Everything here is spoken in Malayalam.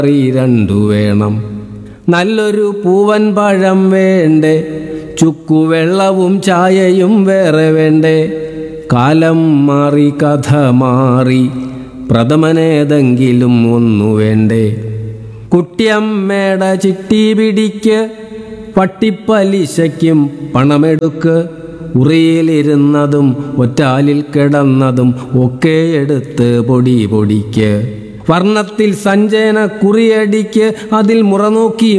കറി രണ്ടു വേണം നല്ലൊരു പൂവൻ പഴം വേണ്ടേ ചുക്കുവെള്ളവും ചായയും വേറെ വേണ്ടേ കാലം മാറി കഥ മാറി പ്രഥമനേതെങ്കിലും ഒന്നു വേണ്ടേ കുട്ടിയമ്മേട ചിട്ടി പിടിക്ക് പട്ടിപ്പലിശയ്ക്കും പണമെടുക്ക് ഉറിയിലിരുന്നതും ഒറ്റാലിൽ കിടന്നതും ഒക്കെ എടുത്ത് പൊടി പൊടിക്ക് വർണ്ണത്തിൽ സഞ്ചയന കുറിയടിക്ക് അതിൽ മുറ നോക്കി